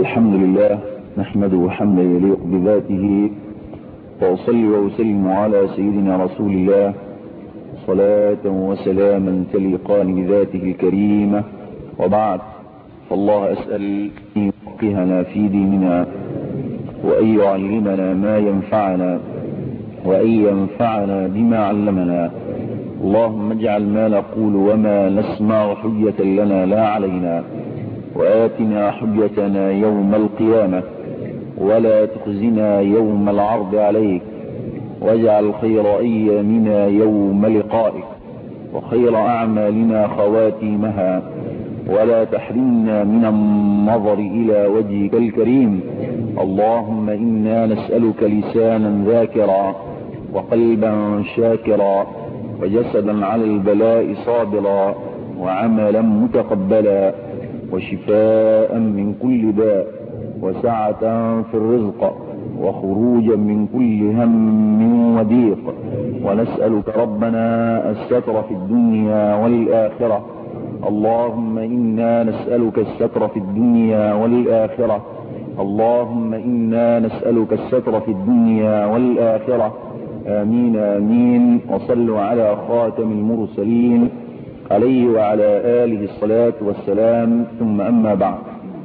الحمد لله نحمده حمدا يليق بذاته وأصلي وأسلم على سيدنا رسول الله صلاة وسلاما تليقان بذاته الكريمة وبعد فالله أسأل أن يفقهنا في ديننا وأن يعلمنا ما ينفعنا وأن ينفعنا بما علمنا اللهم اجعل ما نقول وما نسمع حجة لنا لا علينا وآتنا حجتنا يوم القيامة ولا تخزنا يوم العرض عليك واجعل خير أيامنا يوم لقائك وخير أعمالنا خواتيمها ولا تحرمنا من النظر إلى وجهك الكريم اللهم إنا نسألك لسانا ذاكرا وقلبا شاكرا وجسدا على البلاء صابرا وعملا متقبلا وشفاء من كل داء وسعة في الرزق وخروجا من كل هم وضيق ونسألك ربنا الستر في الدنيا والآخرة اللهم إنا نسألك الستر في الدنيا والآخرة اللهم إنا نسألك الستر في الدنيا والآخرة آمين آمين وصلوا على خاتم المرسلين عليه وعلى آله الصلاة والسلام ثم أما بعد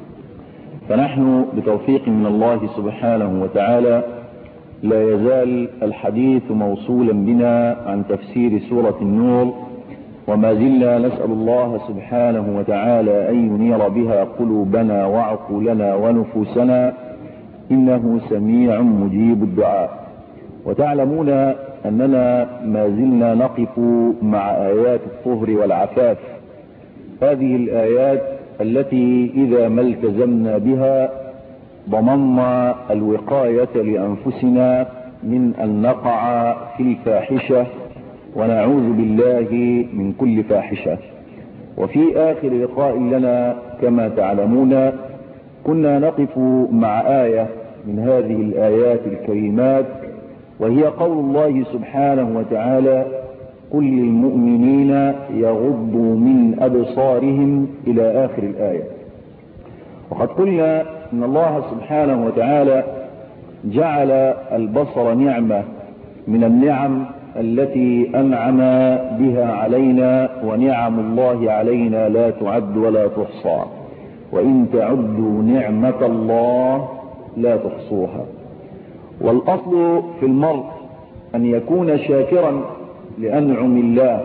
فنحن بتوفيق من الله سبحانه وتعالى لا يزال الحديث موصولا بنا عن تفسير سورة النور وما زلنا نسأل الله سبحانه وتعالى أن ينير بها قلوبنا وعقولنا ونفوسنا إنه سميع مجيب الدعاء وتعلمون أننا ما زلنا نقف مع آيات الطهر والعفاف هذه الآيات التي إذا ما التزمنا بها ضمنا الوقاية لأنفسنا من أن نقع في الفاحشة ونعوذ بالله من كل فاحشة وفي آخر لقاء لنا كما تعلمون كنا نقف مع آية من هذه الآيات الكريمات وهي قول الله سبحانه وتعالى قل للمؤمنين يغضوا من أبصارهم إلى آخر الآية وقد قلنا أن الله سبحانه وتعالى جعل البصر نعمة من النعم التي أنعم بها علينا ونعم الله علينا لا تعد ولا تحصى وإن تعدوا نعمة الله لا تحصوها والأصل في المرء أن يكون شاكرا لأنعم الله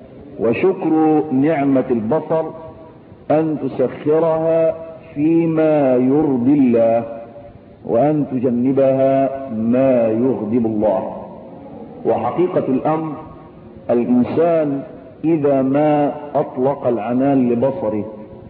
وشكر نعمة البصر أن تسخرها فيما يرضي الله وأن تجنبها ما يغضب الله وحقيقة الأمر الإنسان إذا ما أطلق العنان لبصره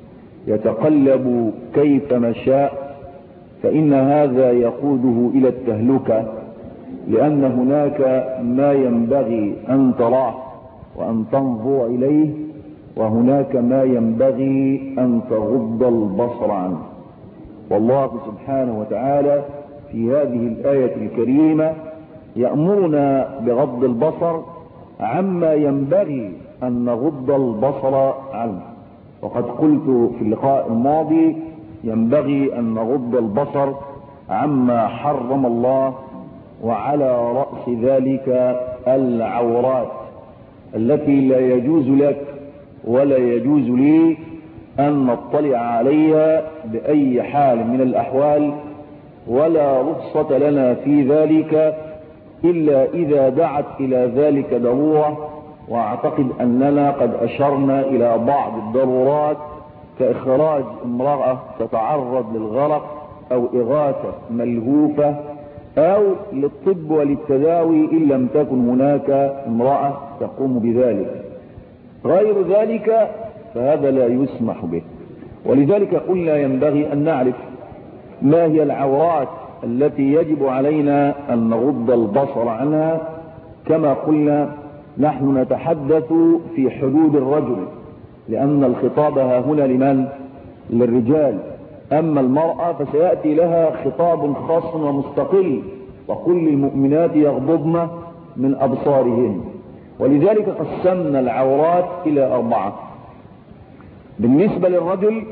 يتقلب كيفما شاء فإن هذا يقوده إلى التهلكة لأن هناك ما ينبغي أن تراه وأن تنظر إليه وهناك ما ينبغي أن تغض البصر عنه والله سبحانه وتعالى في هذه الآية الكريمة يأمرنا بغض البصر عما ينبغي أن نغض البصر عنه وقد قلت في اللقاء الماضي ينبغي أن نغض البصر عما حرم الله وعلى رأس ذلك العورات التي لا يجوز لك ولا يجوز لي أن نطلع عليها بأي حال من الأحوال ولا رخصة لنا في ذلك إلا إذا دعت إلى ذلك ضرورة وأعتقد أننا قد أشرنا إلى بعض الضرورات كإخراج امرأة تتعرض للغرق أو إغاثة ملهوفة أو للطب وللتداوي إن لم تكن هناك امرأة تقوم بذلك غير ذلك فهذا لا يسمح به ولذلك قلنا ينبغي أن نعرف ما هي العورات التي يجب علينا أن نغض البصر عنها كما قلنا نحن نتحدث في حدود الرجل لأن الخطاب ها هنا لمن للرجال أما المرأة فسيأتي لها خطاب خاص ومستقل وكل المؤمنات يغضضن من أبصارهن ولذلك قسمنا العورات إلى أربعة بالنسبة للرجل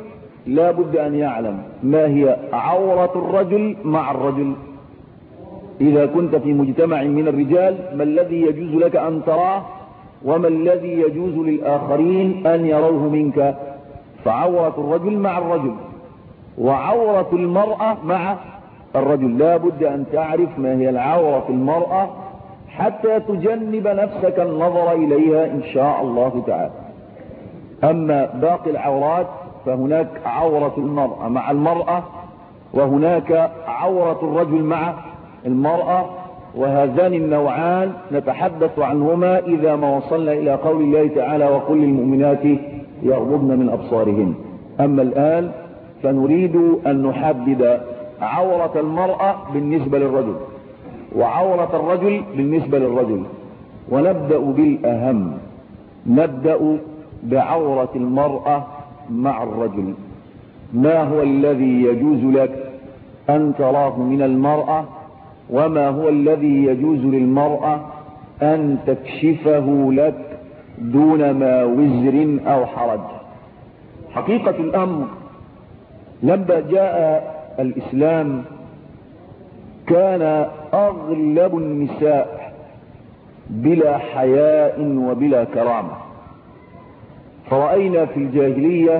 لا بد أن يعلم ما هي عورة الرجل مع الرجل إذا كنت في مجتمع من الرجال ما الذي يجوز لك أن تراه وما الذي يجوز للآخرين أن يروه منك فعورة الرجل مع الرجل وعورة المرأة مع الرجل لا بد أن تعرف ما هي العورة في المرأة حتى تجنب نفسك النظر إليها إن شاء الله تعالى أما باقي العورات فهناك عورة المرأة مع المرأة وهناك عورة الرجل مع المرأة وهذان النوعان نتحدث عنهما إذا ما وصلنا إلى قول الله تعالى وكل المؤمنات يغضبن من أبصارهن أما الآن فنريد أن نحدد عورة المرأة بالنسبة للرجل وعورة الرجل بالنسبة للرجل ونبدأ بالأهم نبدأ بعورة المرأة مع الرجل ما هو الذي يجوز لك أن تراه من المرأة وما هو الذي يجوز للمرأة أن تكشفه لك دون ما وزر أو حرج حقيقة الأمر لما جاء الإسلام كان أغلب النساء بلا حياء وبلا كرامة فرأينا في الجاهلية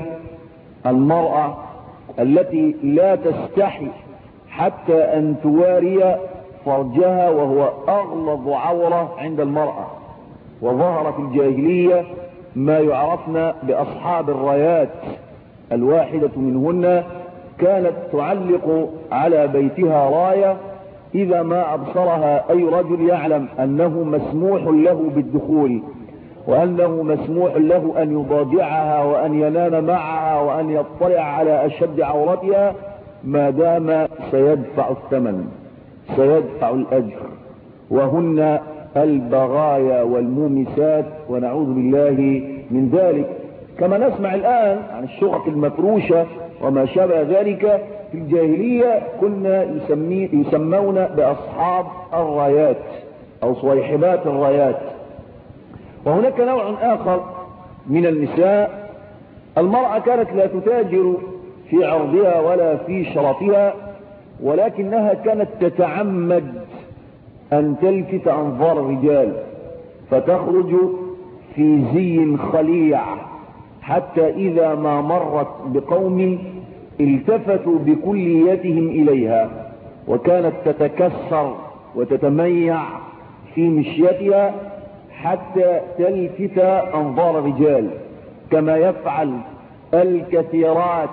المرأة التي لا تستحي حتى أن تواري فرجها وهو أغلظ عورة عند المرأة وظهر في الجاهلية ما يعرفنا بأصحاب الرايات الواحدة منهن كانت تعلق على بيتها راية إذا ما أبصرها أي رجل يعلم أنه مسموح له بالدخول وأنه مسموح له أن يضاجعها وأن ينام معها وأن يطلع على أشد عورتها ما دام سيدفع الثمن سيدفع الأجر وهن البغايا والمومسات ونعوذ بالله من ذلك كما نسمع الآن عن الشقق المفروشة وما شابه ذلك في الجاهلية كنا يسمي يسمون بأصحاب الرايات أو صويحبات الرايات وهناك نوع آخر من النساء المرأة كانت لا تتاجر في عرضها ولا في شرفها ولكنها كانت تتعمد أن تلفت أنظار الرجال فتخرج في زي خليع حتى إذا ما مرت بقوم التفتوا بكليتهم إليها وكانت تتكسر وتتميع في مشيتها حتى تلفت أنظار الرجال كما يفعل الكثيرات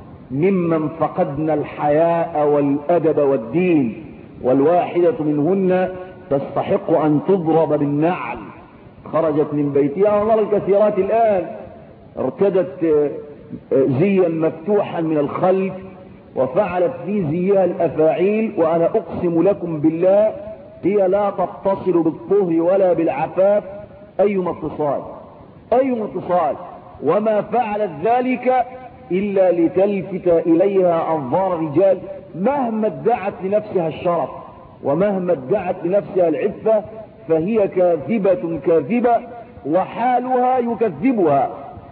ممن فقدنا الحياء والأدب والدين والواحدة منهن تستحق أن تضرب بالنعل خرجت من بيتها ونرى الكثيرات الآن ارتدت زيا مفتوحا من الخلف وفعلت في زيها الأفاعيل وأنا أقسم لكم بالله هي لا تتصل بالطهر ولا بالعفاف أيما اتصال أيما اتصال وما فعلت ذلك إلا لتلفت إليها أنظار الرجال مهما ادعت لنفسها الشرف ومهما ادعت لنفسها العفة فهي كاذبة كاذبة وحالها يكذبها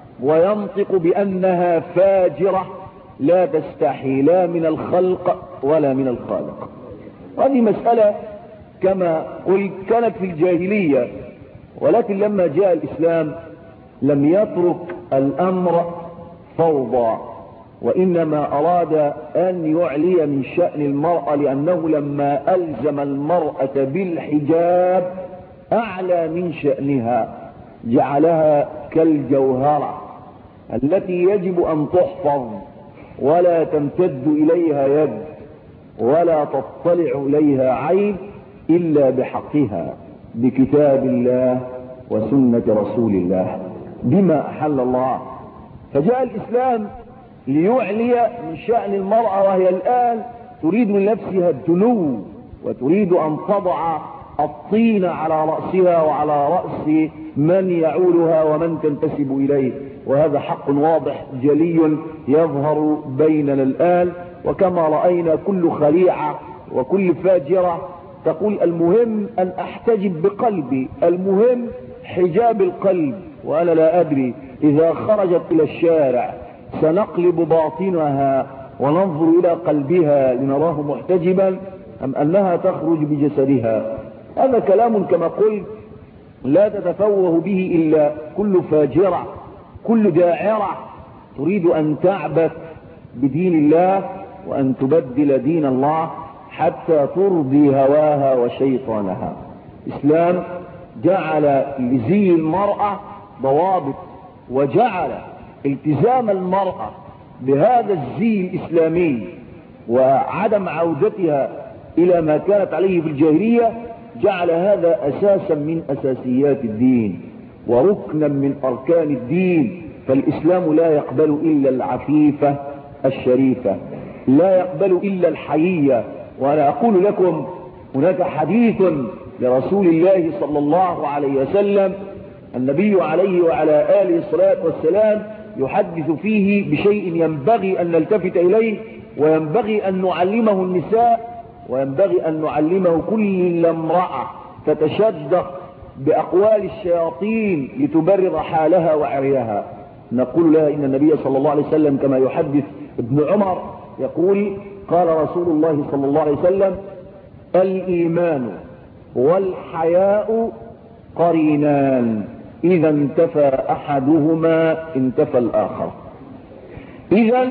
وينطق بأنها فاجرة لا تستحي لا من الخلق ولا من الخالق هذه مسألة كما قلت كانت في الجاهلية ولكن لما جاء الإسلام لم يترك الأمر فوضى وإنما أراد أن يعلي من شأن المرأة لأنه لما ألزم المرأة بالحجاب أعلى من شأنها جعلها كالجوهرة التي يجب أن تحفظ ولا تمتد إليها يد ولا تطلع إليها عين إلا بحقها بكتاب الله وسنة رسول الله بما أحل الله فجاء الإسلام ليعلي من شأن المرأة وهي الآن تريد من نفسها الدنو وتريد أن تضع الطين على رأسها وعلى رأس من يعولها ومن تنتسب إليه وهذا حق واضح جلي يظهر بيننا الآن وكما رأينا كل خليعة وكل فاجرة تقول المهم أن أحتجب بقلبي المهم حجاب القلب وأنا لا أدري إذا خرجت إلى الشارع سنقلب باطنها وننظر إلى قلبها لنراه محتجبا أم أنها تخرج بجسدها هذا كلام كما قلت لا تتفوه به إلا كل فاجرة كل داعرة تريد أن تعبث بدين الله وأن تبدل دين الله حتى ترضي هواها وشيطانها إسلام جعل لزي المرأة ضوابط وجعل التزام المرأة بهذا الزي الإسلامي وعدم عودتها إلى ما كانت عليه في الجاهلية جعل هذا أساسا من أساسيات الدين وركنا من أركان الدين فالإسلام لا يقبل إلا العفيفة الشريفة لا يقبل إلا الحيية وأنا أقول لكم هناك حديث لرسول الله صلى الله عليه وسلم النبي عليه وعلى آله الصلاة والسلام يحدث فيه بشيء ينبغي أن نلتفت إليه وينبغي أن نعلمه النساء وينبغي أن نعلمه كل امرأة تتشدق بأقوال الشياطين لتبرر حالها وعريها نقول لها إن النبي صلى الله عليه وسلم كما يحدث ابن عمر يقول قال رسول الله صلى الله عليه وسلم الإيمان والحياء قرينان إذا انتفى أحدهما انتفى الآخر إذا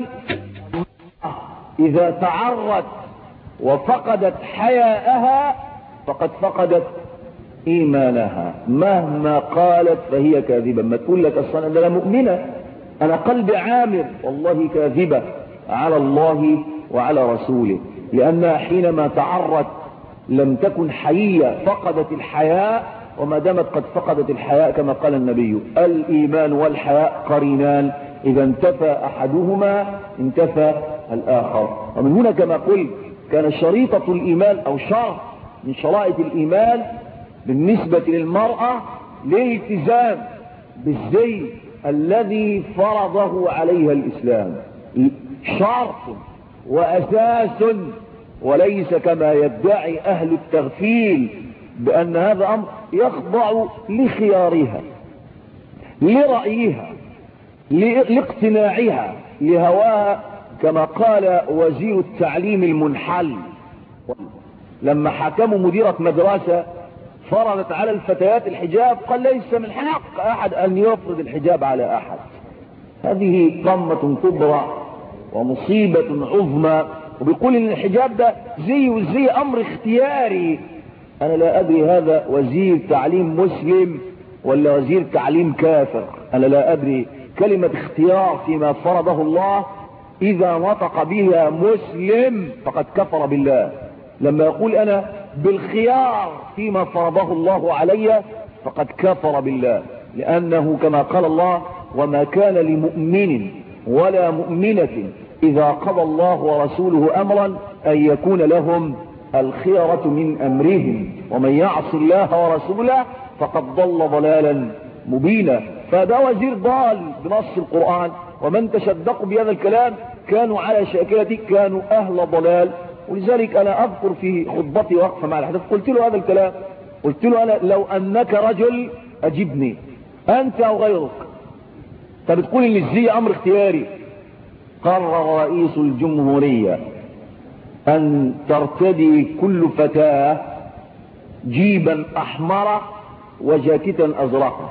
إذا تعرت وفقدت حياءها فقد فقدت إيمانها مهما قالت فهي كاذبة ما تقول لك أصلا أنا مؤمنة أنا قلبي عامر والله كاذبة على الله وعلى رسوله لأنها حينما تعرت لم تكن حية فقدت الحياء وما دامت قد فقدت الحياء كما قال النبي الإيمان والحياء قرينان إذا انتفى أحدهما انتفى الآخر ومن هنا كما قلت كان شريطة الإيمان أو شرط من شرائط الإيمان بالنسبة للمرأة للالتزام بالزي الذي فرضه عليها الإسلام شرط وأساس وليس كما يدعي أهل التغفيل بأن هذا أمر يخضع لخيارها لرأيها لاقتناعها لهواها كما قال وزير التعليم المنحل لما حكموا مديرة مدرسة فرضت على الفتيات الحجاب قال ليس من حق أحد أن يفرض الحجاب على أحد هذه قمة كبرى ومصيبة عظمى وبيقول ان الحجاب ده زي وزي امر اختياري انا لا ادري هذا وزير تعليم مسلم ولا وزير تعليم كافر انا لا ادري كلمة اختيار فيما فرضه الله اذا نطق بها مسلم فقد كفر بالله لما يقول انا بالخيار فيما فرضه الله علي فقد كفر بالله لانه كما قال الله وما كان لمؤمن ولا مؤمنة إذا قضى الله ورسوله أمرا أن يكون لهم الخيرة من أمرهم ومن يعص الله ورسوله فقد ضل ضلالا مبينا فده وزير ضال بنص القرآن ومن تشدقوا بهذا الكلام كانوا على شاكلته كانوا أهل ضلال ولذلك أنا أذكر في خطبتي وقفة مع الحدث قلت له هذا الكلام قلت له أنا لو أنك رجل أجبني أنت أو غيرك طب تقول ان الزي امر اختياري قرر رئيس الجمهورية ان ترتدي كل فتاة جيبا احمر وجاكيتا ازرقا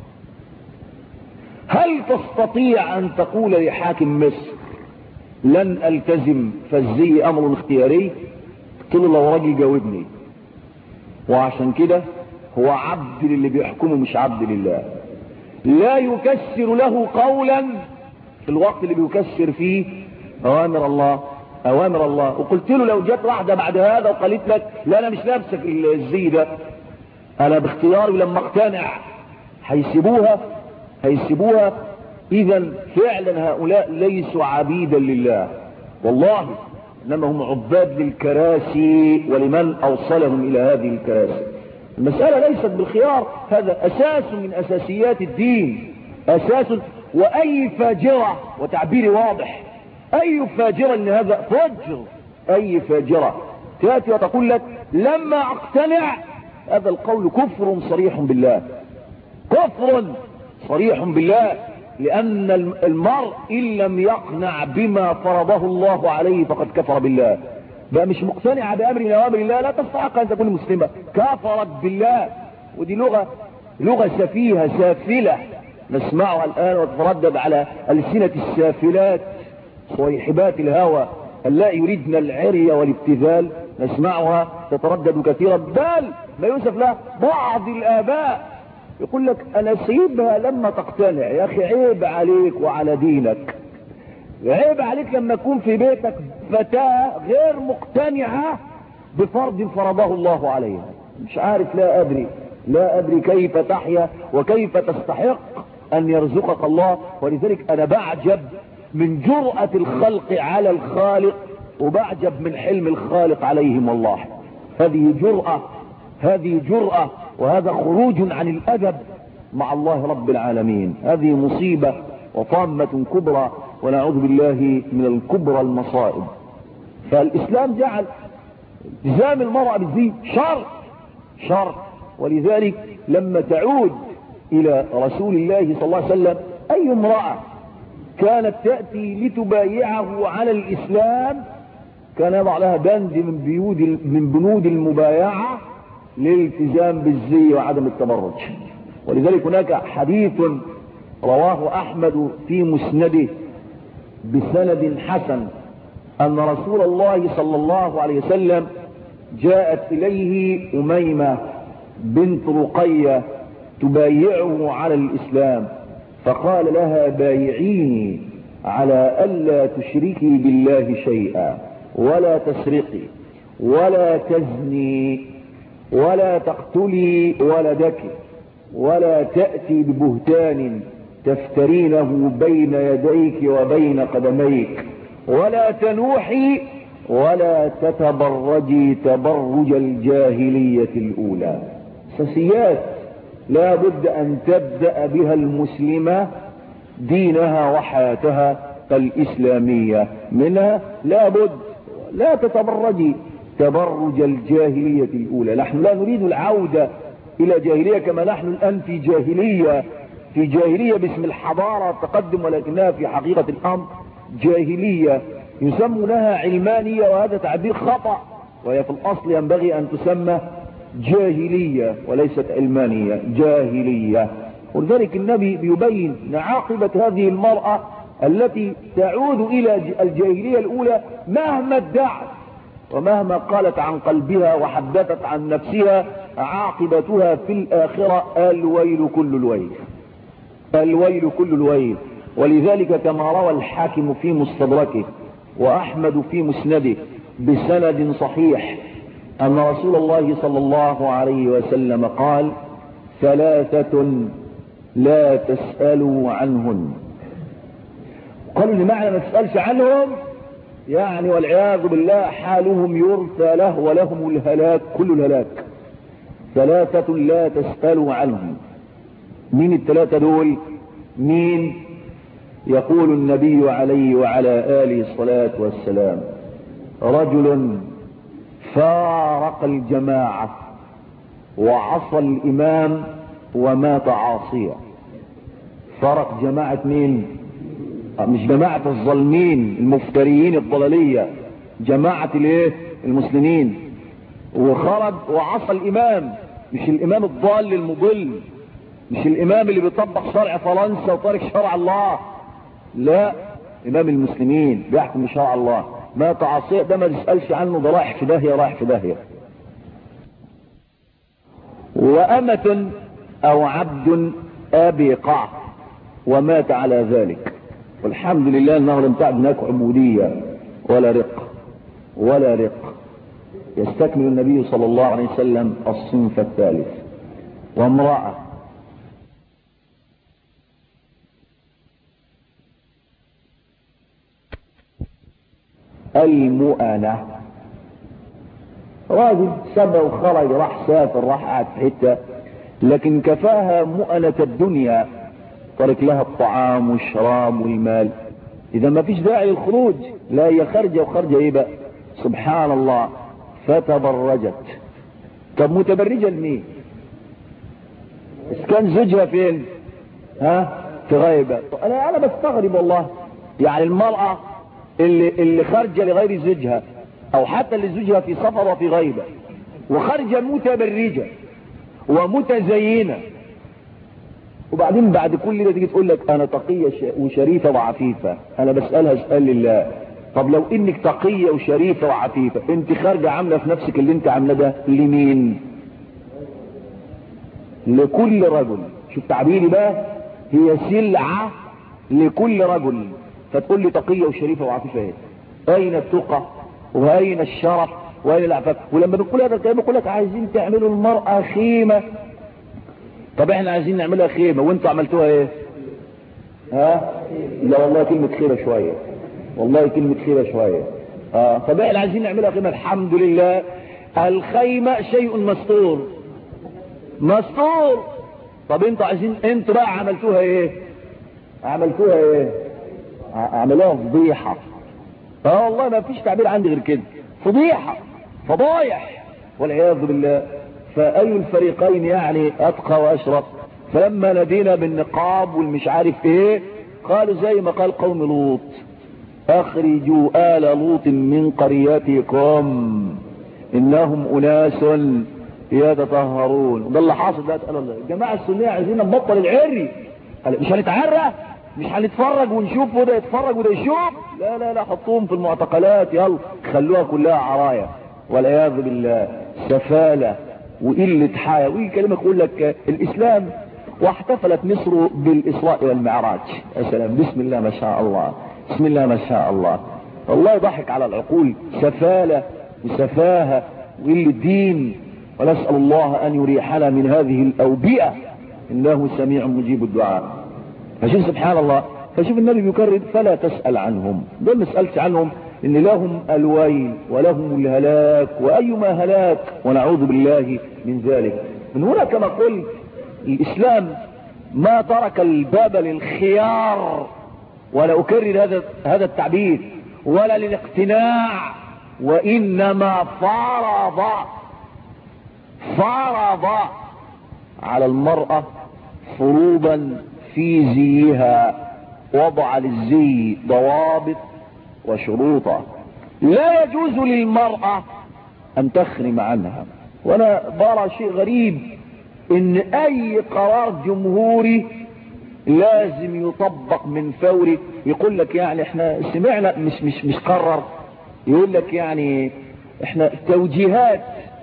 هل تستطيع ان تقول لحاكم مصر لن التزم فالزي امر اختياري قلت له لو راجل جاوبني وعشان كده هو عبد للي بيحكمه مش عبد لله لا يكسر له قولا في الوقت اللي بيكسر فيه اوامر الله اوامر الله وقلت له لو جت واحده بعد هذا وقالت لك لا انا مش لابسك الزي ده انا باختياري لما اقتنع هيسيبوها هيسيبوها اذا فعلا هؤلاء ليسوا عبيدا لله والله انما هم عباد للكراسي ولمن اوصلهم الى هذه الكراسي المسألة ليست بالخيار هذا أساس من أساسيات الدين أساس وأي فاجرة وتعبيري واضح أي فاجرة إن هذا فجر أي فاجرة تأتي وتقول لك لما أقتنع هذا القول كفر صريح بالله كفر صريح بالله لأن المرء إن لم يقنع بما فرضه الله عليه فقد كفر بالله بقى مش مقتنعة بأمر من أوامر الله لا تستحق أن تكون مسلمة كفرت بالله ودي لغة لغة سفيهة سافلة نسمعها الآن وتتردد على ألسنة السافلات صيحبات الهوى لا يريدن العري والابتذال نسمعها تتردد كثيرا بل ما يوسف لها بعض الآباء يقول لك أنا سيبها لما تقتنع يا أخي عيب عليك وعلى دينك عيب عليك لما يكون في بيتك فتاة غير مقتنعة بفرض فرضه الله عليها مش عارف لا أدري لا أدري كيف تحيا وكيف تستحق أن يرزقك الله ولذلك أنا بعجب من جرأة الخلق على الخالق وبعجب من حلم الخالق عليهم والله هذه جرأة هذه جرأة وهذا خروج عن الأدب مع الله رب العالمين هذه مصيبة وطامة كبرى ونعوذ بالله من الكبرى المصائب فالإسلام جعل التزام المرأة بالزين شرط شرط ولذلك لما تعود إلى رسول الله صلى الله عليه وسلم أي امرأة كانت تأتي لتبايعه على الإسلام كان يضع لها بند من, بيود من بنود المبايعة للالتزام بالزي وعدم التبرج ولذلك هناك حديث رواه أحمد في مسنده بسند حسن أن رسول الله صلى الله عليه وسلم جاءت إليه أميمة بنت رقية تبايعه على الإسلام فقال لها بايعيني على ألا تشركي بالله شيئا ولا تسرقي ولا تزني ولا تقتلي ولدك ولا تأتي ببهتان تفترينه بين يديك وبين قدميك ولا تنوحي ولا تتبرجي تبرج الجاهلية الأولى سسيات لا بد أن تبدأ بها المسلمة دينها وحياتها الإسلامية منها لا بد لا تتبرجي تبرج الجاهلية الأولى نحن لا نريد العودة إلى جاهلية كما نحن الآن في جاهلية في جاهلية باسم الحضارة والتقدم ولكنها في حقيقة الأمر جاهلية يسمونها علمانية وهذا تعبير خطأ وهي في الأصل ينبغي أن تسمى جاهلية وليست علمانية جاهلية ولذلك النبي بيبين عاقبة هذه المرأة التي تعود إلى الجاهلية الأولى مهما ادعت ومهما قالت عن قلبها وحدثت عن نفسها عاقبتها في الآخرة الويل كل الويل الويل كل الويل ولذلك كما روى الحاكم في مستدركه وأحمد في مسنده بسند صحيح أن رسول الله صلى الله عليه وسلم قال ثلاثة لا تسألوا عنهن قالوا لمعنى ما تسألش عنهم يعني والعياذ بالله حالهم يرثى له ولهم الهلاك كل الهلاك ثلاثة لا تسألوا عنهم مين الثلاثة دول مين يقول النبي عليه وعلى آله الصلاة والسلام رجل فارق الجماعة وعصى الإمام ومات عاصيا فرق جماعة مين مش جماعة الظالمين المفتريين الضلالية جماعة الايه المسلمين وخرج وعصى الامام مش الامام الضال المضل مش الامام اللي بيطبق شرع فرنسا وطارق شرع الله لا امام المسلمين بيحكم شرع الله ما تعصيه ده ما تسألش عنه ده رايح في داهية رايح في داهية وأمة أو عبد أبقع ومات على ذلك والحمد لله انه لم تعد هناك عبودية ولا رق ولا رق يستكمل النبي صلى الله عليه وسلم الصنف الثالث وامرأة المؤنة راجل سبى وخرج راح سافر راح قعد في حته لكن كفاها مؤنة الدنيا ترك لها الطعام والشراب والمال اذا ما فيش داعي للخروج لا هي خارجه وخارجه ايه بقى سبحان الله فتبرجت طب متبرجه لمين اذا كان زوجها فين ها في غيبة انا انا بستغرب والله يعني المرأة اللي, اللي خارجة لغير زوجها او حتى اللي زوجها في سفر وفي غيبة وخارجة متبرجة ومتزينة وبعدين بعد كل ده تيجي تقول لك انا تقية وشريفة وعفيفة انا بسألها اسأل لله طب لو انك تقية وشريفة وعفيفة انت خارجة عاملة في نفسك اللي انت عامله ده لمين لكل رجل شوف تعبيري بقى هي سلعة لكل رجل فتقول لي تقية وشريفة وعفيفة ايه اين التقى واين الشرف واين العفاف ولما بنقول هذا الكلام بقول لك عايزين تعملوا المرأة خيمة طب احنا عايزين نعملها خيمة وانتوا عملتوها ايه ها لا والله كلمة خيرة شوية والله كلمة خيرة شوية اه طب احنا عايزين نعملها خيمة الحمد لله الخيمة شيء مستور مستور طب انتوا عايزين انتوا بقى عملتوها ايه عملتوها ايه عملوها فضيحة اه والله ما فيش تعبير عندي غير كده فضيحة فضايح والعياذ بالله فأي الفريقين يعني أتقى وأشرف فلما نادينا بالنقاب والمش عارف ايه قالوا زي ما قال قوم لوط اخرجوا آل لوط من قريتكم انهم اناس يتطهرون ده اللي حاصل ده قالوا الله الجماعة السنية عايزين نبطل العري قال مش هنتعرى مش هنتفرج ونشوف وده يتفرج وده يشوف لا لا لا حطوهم في المعتقلات يلا خلوها كلها عرايا والعياذ بالله سفالة وقلة حياة ويجي كلمة يقول لك الإسلام واحتفلت مصر بالإسراء والمعراج يا سلام بسم الله ما شاء الله بسم الله ما شاء الله والله ضحك على العقول سفالة وسفاهة وقلة دين ونسأل الله أن يريحنا من هذه الأوبئة إنه سميع مجيب الدعاء فشوف سبحان الله فشوف النبي بيكرر فلا تسأل عنهم دول ما سألتش عنهم إن لهم الويل ولهم الهلاك وأيما هلاك ونعوذ بالله من ذلك من هنا كما قلت الإسلام ما ترك الباب للخيار ولا أكرر هذا هذا التعبير ولا للاقتناع وإنما فرض فرض على المرأة فروضا في زيها وضع للزي ضوابط وشروطا لا يجوز للمرأة ان تخرم عنها وانا برى شيء غريب ان اي قرار جمهوري لازم يطبق من فوري يقول لك يعني احنا سمعنا مش مش مش قرر يقول لك يعني احنا توجيهات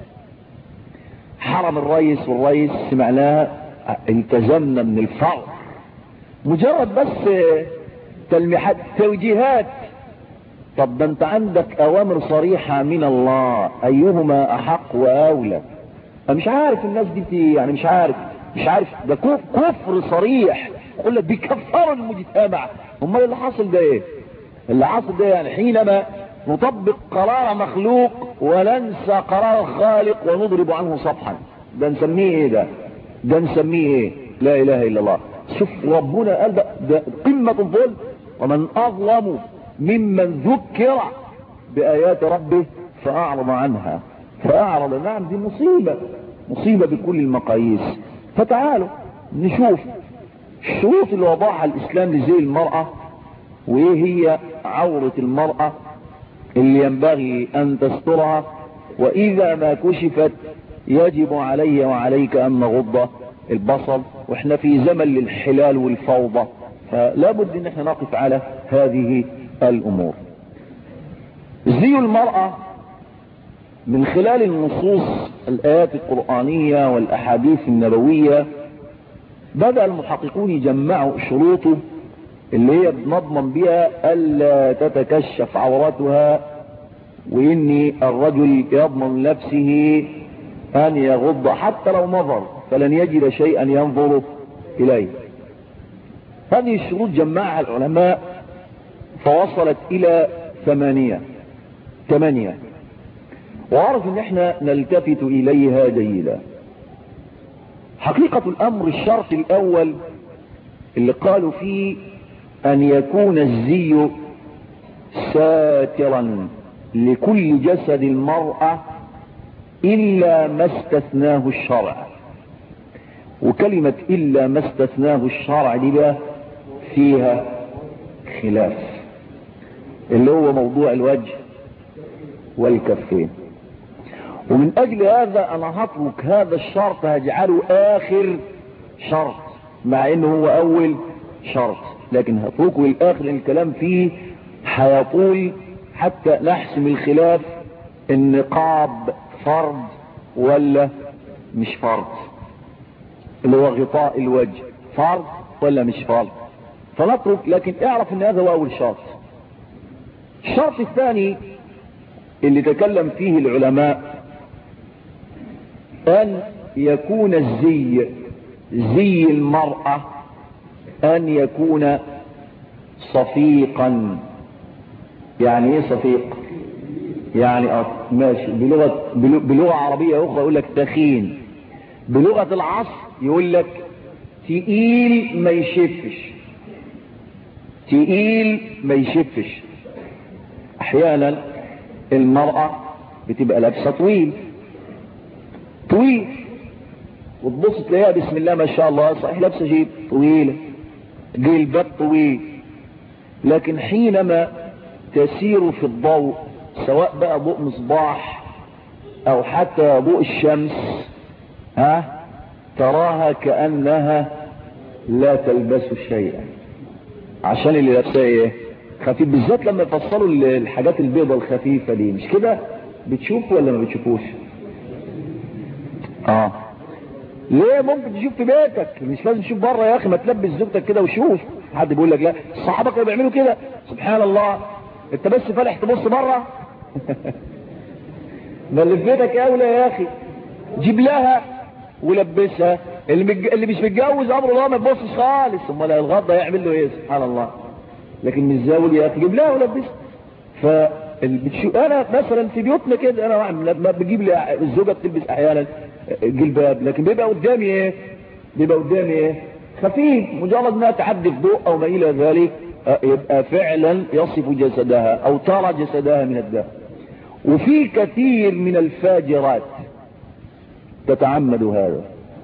حرم الرئيس والرئيس سمعناها التزمنا من الفور مجرد بس تلميحات توجيهات طب ده انت عندك اوامر صريحة من الله ايهما احق واولى انا مش عارف الناس دي يعني مش عارف مش عارف ده كفر صريح يقول لك بيكفروا المجتمع امال اللي حاصل ده ايه اللي حاصل ده يعني حينما نطبق قرار مخلوق وننسى قرار الخالق ونضرب عنه صفحا ده نسميه ايه ده ده نسميه ايه لا اله الا الله شوف ربنا قال ده, ده قمة الظلم ومن اظلم ممن ذكر بآيات ربه فأعرض عنها فأعرض نعم دي مصيبة مصيبة بكل المقاييس فتعالوا نشوف الشروط اللي وضعها الإسلام لزي المرأة وإيه هي عورة المرأة اللي ينبغي أن تسترها وإذا ما كشفت يجب علي وعليك أن نغض البصر وإحنا في زمن للحلال والفوضى فلا بد أن احنا نقف على هذه الأمور زي المرأة من خلال النصوص الآيات القرآنية والأحاديث النبوية بدأ المحققون يجمعوا شروطه اللي هي بنضمن بها ألا تتكشف عورتها وإن الرجل يضمن نفسه أن يغض حتى لو نظر فلن يجد شيئا ينظر إليه هذه الشروط جمعها العلماء فوصلت الى ثمانية ثمانية وعرف ان احنا نلتفت اليها جيدا حقيقة الامر الشرط الاول اللي قالوا فيه ان يكون الزي ساترا لكل جسد المرأة الا ما استثناه الشرع وكلمة الا ما استثناه الشرع دي بقى فيها خلاف اللي هو موضوع الوجه والكفين ومن اجل هذا انا هترك هذا الشرط هجعله اخر شرط مع انه هو اول شرط لكن هتركه للاخر الكلام فيه هيطول حتى نحسم الخلاف النقاب فرض ولا مش فرض اللي هو غطاء الوجه فرض ولا مش فرض فنترك لكن اعرف ان هذا هو اول شرط الشرط الثاني اللي تكلم فيه العلماء ان يكون الزي زي المرأة ان يكون صفيقا يعني ايه صفيق يعني اه ماشي بلغة, بلغة عربية اخرى يقول لك تخين بلغة العصر يقول لك تقيل ما يشفش تقيل ما يشفش احيانا المرأة بتبقى لابسة طويل طويل وتبص تلاقيها بسم الله ما شاء الله صحيح لابسة جيب طويلة جلباب طويل لكن حينما تسير في الضوء سواء بقى ضوء مصباح او حتى ضوء الشمس ها تراها كأنها لا تلبس شيئا عشان اللي لابساه ايه خفيف بالذات لما يفصلوا الحاجات البيضة الخفيفة دي مش كده بتشوف ولا ما بتشوفوش اه ليه ممكن تشوف في بيتك مش لازم تشوف بره يا اخي ما تلبس زوجتك كده وشوف حد بيقول لك لا الصحابه كانوا بيعملوا كده سبحان الله انت بس فالح تبص بره ما اللي في بيتك اولى يا اخي جيب لها ولبسها اللي, مج... اللي مش متجوز امره الله ما تبصش خالص امال الغض يعمل له ايه سبحان الله لكن مش زاول يا اخي جيب لها ولبسها ف بتشو... انا مثلا في بيوتنا كده انا لما بجيب لي الزوجه بتلبس احيانا جلباب لكن بيبقى قدامي ايه بيبقى قدامي ايه خفيف مجرد انها تعدي في ضوء او ما الى ذلك يبقى فعلا يصف جسدها او ترى جسدها من الداخل وفي كثير من الفاجرات تتعمد هذا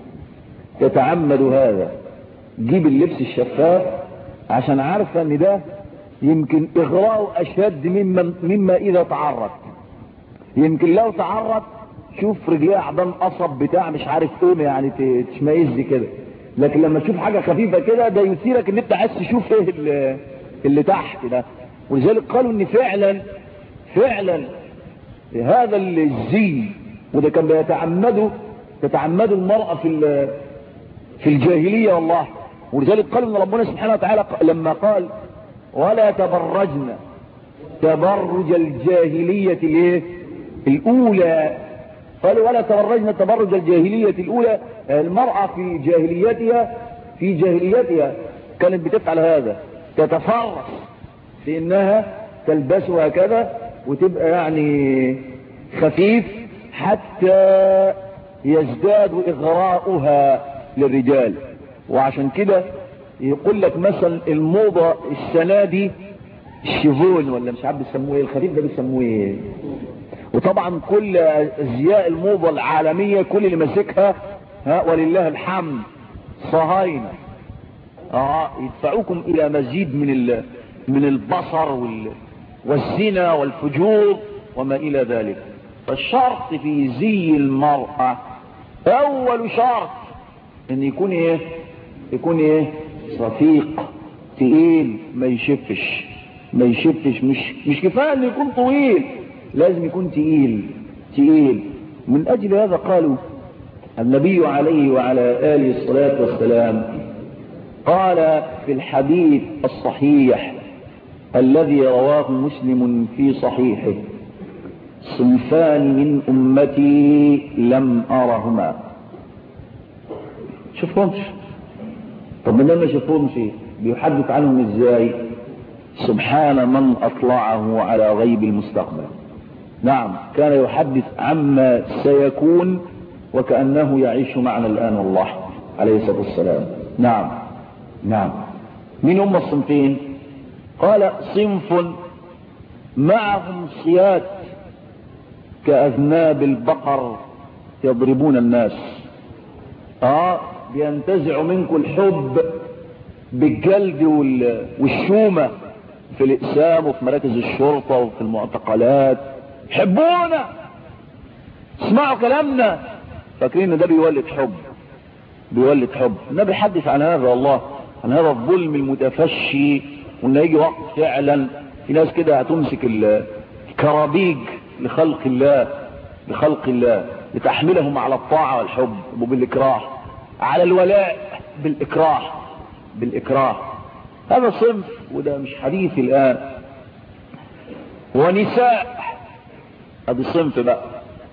تتعمد هذا جيب اللبس الشفاف عشان عارفه ان ده يمكن اغراءه اشد مما, مما اذا تعرض يمكن لو تعرض شوف رجليها عدم قصب بتاع مش عارف ايه يعني تشمئز كده لكن لما تشوف حاجة خفيفة كده ده يثيرك ان انت عايز تشوف ايه اللي, اللي تحت ده ولذلك قالوا ان فعلا فعلا هذا الزي وده كان بيتعمده تتعمده المرأة في في الجاهلية والله ولذلك قالوا ان ربنا سبحانه وتعالى لما قال ولا تبرجن تبرج الجاهلية الايه الاولى قالوا ولا تبرجن تبرج الجاهلية الاولى المرأة في جاهليتها في جاهليتها كانت بتفعل هذا تتفرس في انها تلبس هكذا وتبقى يعني خفيف حتى يزداد اغراؤها للرجال وعشان كده يقول لك مثلا الموضة السنة دي الشيفون ولا مش عارف بيسموه ايه الخفيف ده بيسموه ايه وطبعا كل ازياء الموضة العالمية كل اللي ماسكها ها ولله الحمد صهاينة اه يدفعوكم الى مزيد من من البصر وال والزنا والفجور وما الى ذلك فالشرط في زي المرأة اول شرط ان يكون ايه يكون ايه صفيق تقيل ما يشفش ما يشفش مش مش كفايه انه يكون طويل لازم يكون تقيل تقيل من اجل هذا قالوا النبي عليه وعلى آله الصلاة والسلام قال في الحديث الصحيح الذي رواه مسلم في صحيحه صنفان من أمتي لم أرهما شوفهمش طب من لما شوفهمش بيحدث عنهم ازاي سبحان من أطلعه على غيب المستقبل نعم كان يحدث عما سيكون وكأنه يعيش معنا الآن والله عليه الصلاة والسلام نعم نعم من هم الصنفين قال صنف معهم صيات كأذناب البقر يضربون الناس اه بينتزع منكم الحب بالجلد والشومة في الإقسام وفي مراكز الشرطة وفي المعتقلات حبونا اسمعوا كلامنا فاكرين ان ده بيولد حب بيولد حب النبي حدث عن هذا والله عن هذا الظلم المتفشي وان يجي وقت فعلا في ناس كده هتمسك الكرابيج لخلق الله لخلق الله لتحملهم على الطاعة والحب وبالإكراه على الولاء بالإكراه بالإكراه هذا صنف وده مش حديث الآن ونساء هذا صنف بقى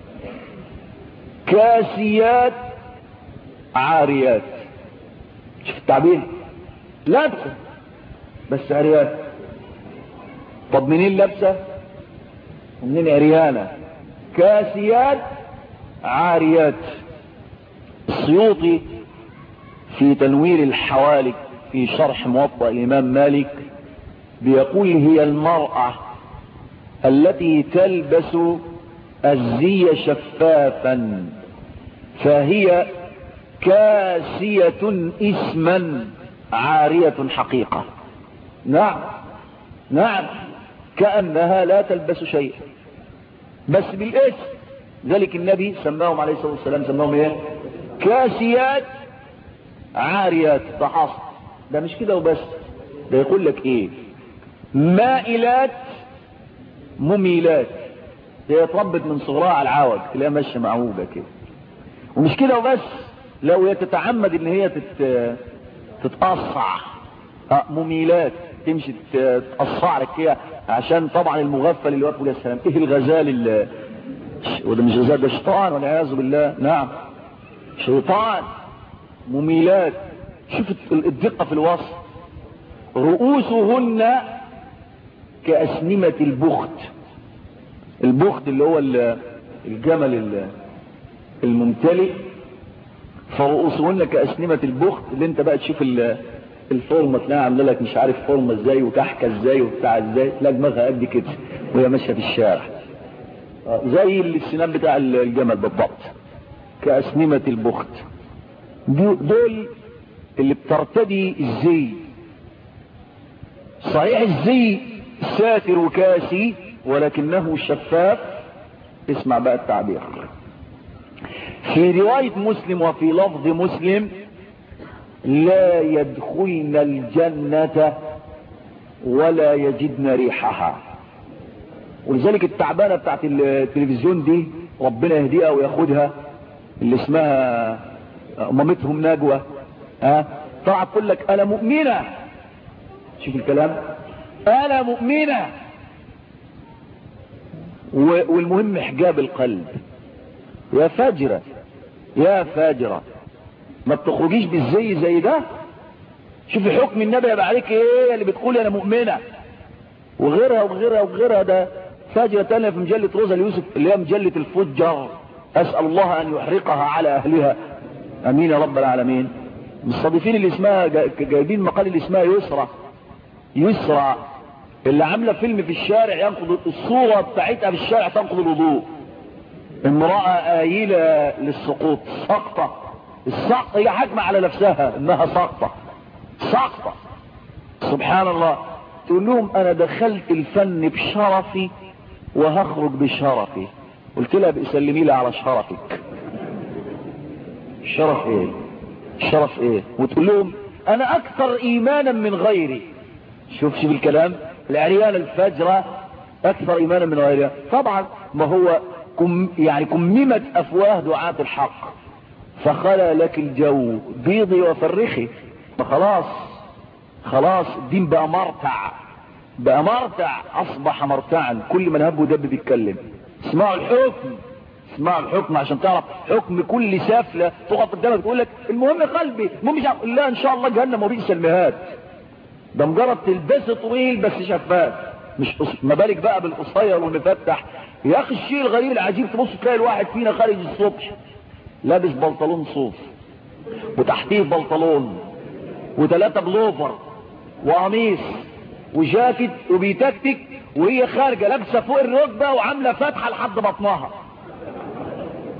كاسيات عاريات شوف التعبير لا ادخل بس عريات طب منين لابسه ومنين عريانه كاسيات عاريات السيوطي في تنوير الحوالك في شرح موطأ الإمام مالك بيقول هي المرأة التي تلبس الزي شفافا فهي كاسية اسما عارية حقيقة نعم نعم كأنها لا تلبس شيئا بس بالاسم ذلك النبي سماهم عليه الصلاة والسلام سماهم ايه كاسيات عاريات ده حصل ده مش كده وبس ده يقول لك ايه مائلات مميلات هي اتربت من صغرها على العوج تلاقيها ماشيه معوجه كده ومش كده وبس لو هي تتعمد ان هي تت... تتقصع اه مميلات تمشي تقصع لك كده عشان طبعا المغفل اللي واقف السلام ايه الغزال اللي وده مش غزال ده شيطان والعياذ بالله نعم شيطان مميلات شوف الدقة في الوصف رؤوسهن كأسنمة البخت البخت اللي هو الجمل الممتلئ فرؤوسهن كأسنمة البخت اللي انت بقى تشوف الفورمة تلاقيها عامله لك مش عارف فورمة ازاي وكحكة ازاي وبتاع ازاي تلاقي دماغها قد كده وهي ماشية في الشارع زي السنان بتاع الجمل بالضبط كأسنمة البخت دول اللي بترتدي الزي صحيح الزي ساتر وكاسي ولكنه شفاف اسمع بقى التعبير في رواية مسلم وفي لفظ مسلم لا يدخلن الجنة ولا يجدن ريحها ولذلك التعبانة بتاعت التلفزيون دي ربنا يهديها وياخدها اللي اسمها مامتهم نجوى ها طلعت تقول لك انا مؤمنة شوف الكلام انا مؤمنة والمهم حجاب القلب يا فاجرة يا فاجرة ما بتخرجيش بالزي زي ده شوف حكم النبي يبقى عليك ايه اللي بتقول انا مؤمنة وغيرها وغيرها وغيرها ده فاجرة تانية في مجلة روزا اليوسف اللي هي مجلة الفجر اسأل الله ان يحرقها على اهلها امين يا رب العالمين مستضيفين اللي اسمها جايبين مقال اللي اسمها يسرى يسرى اللي عامله فيلم في الشارع ينقض الصوره بتاعتها في الشارع تنقض الوضوء امراه آيلة للسقوط سقطه السقطه هي حاكمه على نفسها انها سقطه سقطه سبحان الله تقول لهم انا دخلت الفن بشرفي وهخرج بشرفي قلت لها بسلمي لي على شرفك شرف ايه شرف ايه وتقول لهم انا اكثر ايمانا من غيري شوف شوف الكلام العريان الفجرة اكثر ايمانا من غيرها طبعا ما هو كم يعني كممت افواه دعاة الحق فخلى لك الجو بيضي وفرخي فخلاص خلاص الدين بقى مرتع بقى مرتع اصبح مرتعا كل من هب ودب بيتكلم اسمعوا الحكم اسمعوا الحكم عشان تعرف حكم كل سافلة تقف قدامك تقول لك المهم قلبي المهم مش عارف لا ان شاء الله جهنم وبئس المهاد ده مجرد تلبسه طويل بس شفاف مش قص... ما بالك بقى بالقصير والمفتح يا اخي الشيء الغريب العجيب تبص تلاقي الواحد فينا خارج الصبح لابس بنطلون صوف وتحتيه بنطلون وثلاثة بلوفر وقميص وجاكيت وبيتكتك وهي خارجه لابسه فوق الركبه وعامله فتحه لحد بطنها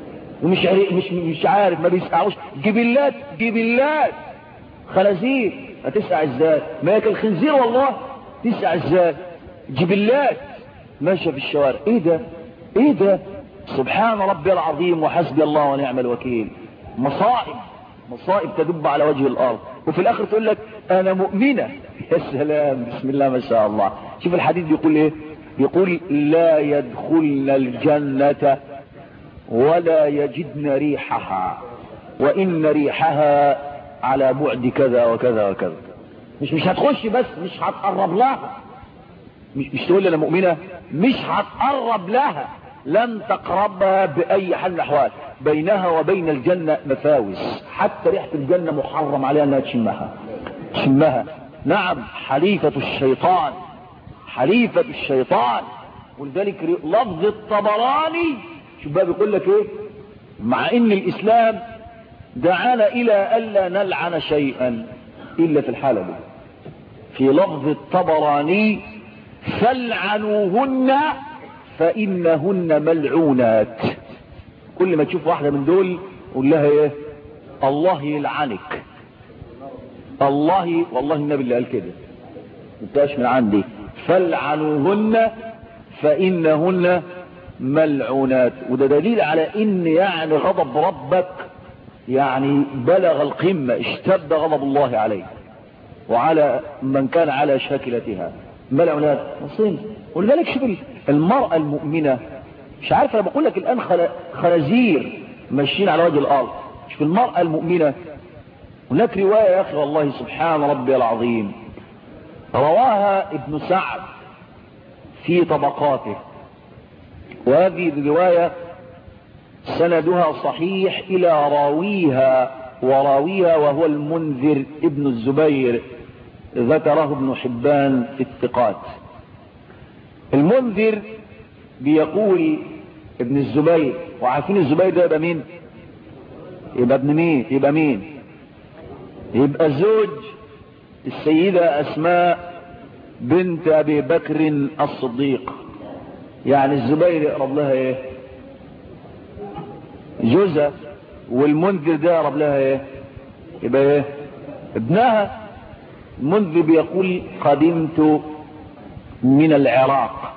ومش مش مش عارف ما بيسقعوش جبلات جبلات خنازير هتسقع ازاي ما ياكل الخنزير والله تسقع ازاي جبلات ماشيه في الشوارع ايه ده ايه ده سبحان ربي العظيم وحسبي الله ونعم الوكيل مصائب مصائب تدب على وجه الارض وفي الاخر تقول لك انا مؤمنة يا سلام بسم الله ما شاء الله شوف الحديث بيقول ايه يقول لا يدخلن الجنة ولا يجدن ريحها وان ريحها على بعد كذا وكذا وكذا مش مش هتخش بس مش هتقرب لها مش مش تقول لي انا مؤمنة مش هتقرب لها لن تقربها بأي حال من الأحوال بينها وبين الجنة مفاوز حتى ريحة الجنة محرم عليها أنها تشمها تشمها نعم حليفة الشيطان حليفة الشيطان ولذلك لفظ الطبراني شوف بقى بيقول لك ايه مع ان الاسلام دعانا الى الا نلعن شيئا الا في الحالة دي في لفظ الطبراني فالعنوهن فإنهن ملعونات كل ما تشوف واحدة من دول قول لها ايه الله يلعنك الله والله النبي اللي قال كده انتهاش من عندي فالعنوهن فإنهن ملعونات وده دليل على ان يعني غضب ربك يعني بلغ القمة اشتد غضب الله عليه وعلى من كان على شاكلتها ملعونات نصين ولذلك شوف المرأة المؤمنة مش عارف انا بقول لك الان خنازير ماشيين على وجه الارض شوف المرأة المؤمنة هناك رواية يا اخي والله سبحان ربي العظيم رواها ابن سعد في طبقاته وهذه الرواية سندها صحيح الى راويها وراويها وهو المنذر ابن الزبير ذكره ابن حبان في الثقات المنذر بيقول ابن الزبير وعارفين الزبير ده يبقى مين يبقى ابن مين يبقى مين يبقى زوج السيدة اسماء بنت ابي بكر الصديق يعني الزبير يقرب لها ايه جوزها والمنذر ده يقرب لها ايه يبقى ايه ابنها المنذر بيقول قدمت من العراق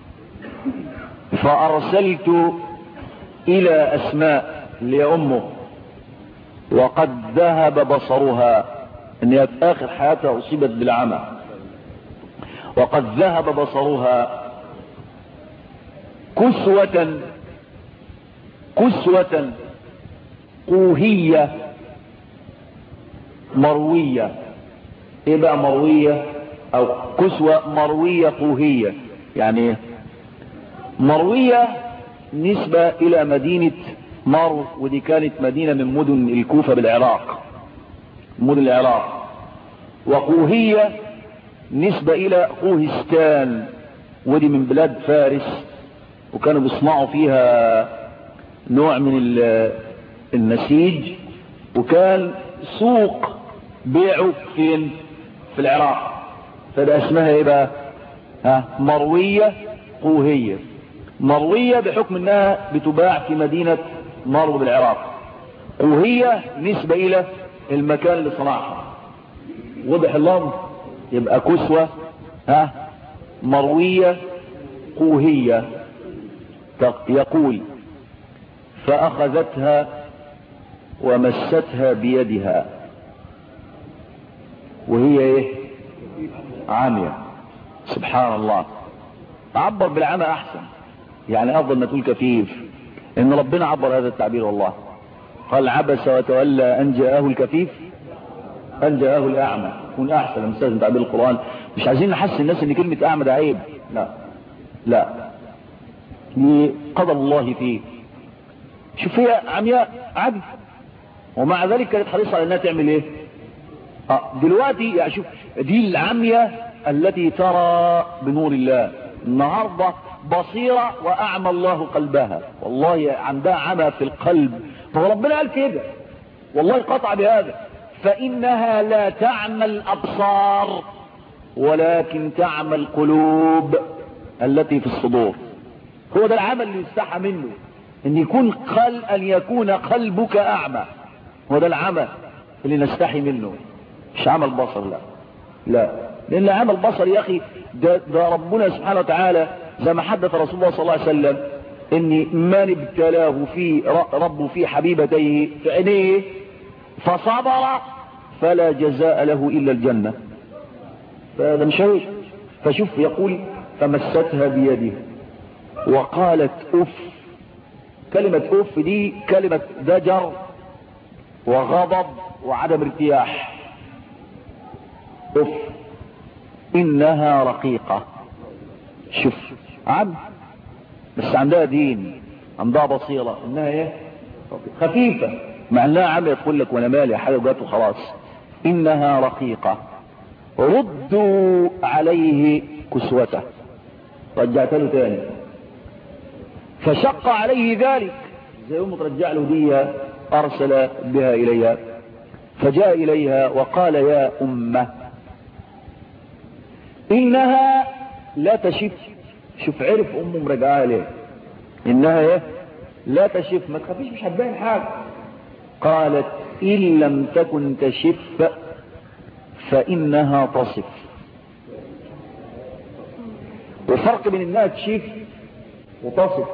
فأرسلت إلى أسماء لأمه وقد ذهب بصرها ان هي في آخر حياتها أصيبت بالعمى وقد ذهب بصرها كسوة كسوة قوهية مروية ايه بقى مروية او كسوة مروية قوهية يعني ايه مروية نسبة الى مدينة مرو ودي كانت مدينة من مدن الكوفة بالعراق مدن العراق وقوهية نسبة الى قوهستان ودي من بلاد فارس وكانوا بيصنعوا فيها نوع من النسيج وكان سوق بيعوا فين في العراق فده اسمها ايه بقى ها مروية قوهية مروية بحكم انها بتباع في مدينة مرو بالعراق قوهية نسبة الى المكان اللي صنعها وضح اللفظ يبقى كسوة ها مروية قوهية يقول فأخذتها ومستها بيدها وهي ايه عامية سبحان الله عبر بالعمى احسن يعني افضل ما تقول كفيف ان ربنا عبر هذا التعبير والله قال عبس وتولى ان جاءه الكفيف ان جاءه الاعمى يكون احسن لما استاذن تعبير القرآن مش عايزين نحس الناس ان كلمة اعمى ده عيب لا لا دي قضى الله فيه شوف هي عمياء عدل ومع ذلك كانت حريصة على انها تعمل ايه اه دلوقتي يعني شوف دي العمية التي ترى بنور الله النهاردة بصيرة واعمى الله قلبها والله عندها عمى في القلب فربنا قال كده والله قطع بهذا فانها لا تعمى الابصار ولكن تعمى القلوب التي في الصدور هو ده العمل اللي يستحى منه ان يكون قل ان يكون قلبك اعمى هو ده العمل اللي نستحي منه مش عمل بصر لا لا لان عمل بصر يا اخي ده, ده ربنا سبحانه وتعالى زي ما حدث رسول الله صلى الله عليه وسلم ان من ابتلاه في ربه في حبيبتيه في عينيه فصبر فلا جزاء له الا الجنة فهذا مش هيك فشوف يقول فمستها بيده وقالت اف كلمة اف دي كلمة دجر وغضب وعدم ارتياح اف انها رقيقة شوف عم بس عندها دين عندها بصيرة انها ايه خفيفة مع انها عم يقول لك وانا مالي حاجة جات وخلاص انها رقيقة ردوا عليه كسوته رجعت له تاني فشق عليه ذلك زي يوم ترجع له دي ارسل بها اليها فجاء اليها وقال يا امه انها لا تشف شوف عرف امه مرجعها ليه انها ايه لا تشف ما تخافيش مش هتبين حاجه قالت ان لم تكن تشف فانها تصف وفرق بين انها تشف وتصف